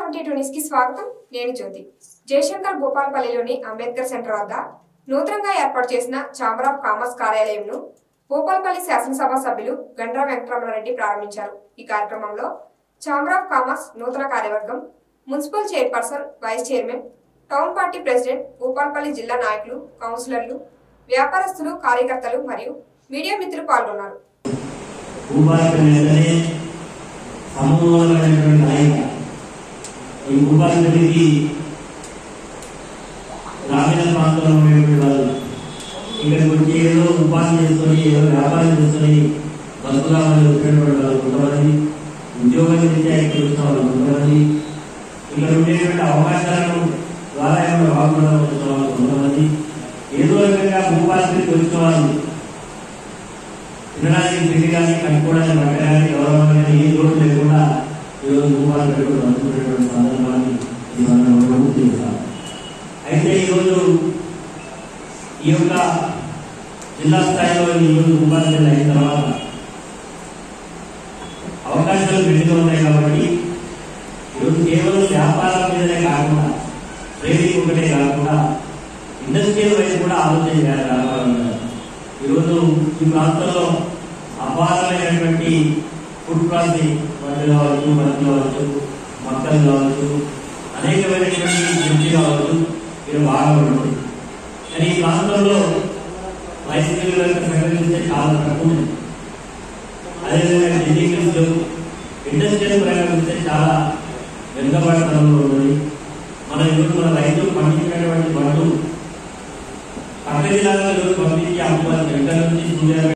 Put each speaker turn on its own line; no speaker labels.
Seventy two news కి స్వాగతం నేను జ్యోతి జయశంకర్ భూపాల్పల్లిలోని అంబేద్కర్ సెంటర్ వద్ద నూతనంగా ఏర్పాటు చేసిన ఛాంబర్ ఆఫ్ కామర్స్ కార్యాలయంను భూపాల్పల్లి శాసనసభ సభ్యులు గండ్రా వెంకటరమణారెడ్డి ప్రారంభించారు ఈ కార్యక్రమంలో ఛాంబర్ ఆఫ్ కామర్స్ నూతన కార్యవర్గం municipal chairperson vice chairman town party president Bhupalpalli జిల్లా నాయకులు కౌన్సిలర్లు వ్యాపారస్తులు కార్యకర్తలు మరియు మీడియా మిత్రులు పాల్గొన్నారు
భూపాలక నేతనే సమూలమైనటువంటి నాయక ఈ భూపాలకి గ్రామీణ ప్రాంతంలో ఉండేటువంటి వాళ్ళు ఇక్కడికి వచ్చి ఏదో ఉపాధి చేసుకొని ఏదో వ్యాపారం చేసుకొని బతుకుదామని వచ్చినటువంటి వాళ్ళు కొంతమంది ఉద్యోగం రీత్యా ఇక్కడ వచ్చిన వాళ్ళు కొంతమంది ఇక్కడ ఉండేటువంటి అవకాశాలను ద్వారా ఏమైనా బాగుపడడం వచ్చిన వాళ్ళు కొంతమంది ఏదో రకంగా భూపాలకి వచ్చిన వాళ్ళు తినడానికి తిండి కానీ కట్టుకోవడానికి బట్ట కానీ గౌరవం కానీ ఏ లోటు లేకుండా ఈరోజు రూపాయలు పెట్టుకుని అందుకునేటువంటి సందర్భాన్ని ఇది మనం గుర్తు చేస్తాం అయితే ఈరోజు ఈ యొక్క జిల్లా స్థాయిలో ఈరోజు ఉపాధ్యాయులు అయిన తర్వాత అవకాశాలు మెండుగా ఉన్నాయి కాబట్టి ఈరోజు కేవలం వ్యాపారం మీదనే కాకుండా ట్రేడింగ్ ఒకటే కాకుండా ఇండస్ట్రియల్ వైపు కూడా ఆలోచన చేయాలి వ్యాపారం మీద. ఈరోజు ఈ ప్రాంతంలో అపారమైనటువంటి ఫుడ్ ప్రాసెసింగ్ వడ్లు కావచ్చు మట్టి కావచ్చు మొక్కలు కావచ్చు అనేకమైనటువంటి మిర్చి కావచ్చు ఇది బాగా ఉంటుంది కానీ ఈ ప్రాంతంలో వైసీపీ యొక్క సంగ్రహిస్తే చాలా తక్కువ ఉంది అదేవిధంగా కెమికల్స్ ఇండస్ట్రియల్ పరంగా చూస్తే చాలా వెనుకబడతనంలో ఉన్నది మన ఈరోజు మన రైతులు పండించినటువంటి పంటలు పక్క జిల్లాలో ఈరోజు పంపించి అమ్ముకోవాలి సెంటర్ నుంచి సూర్యాపేట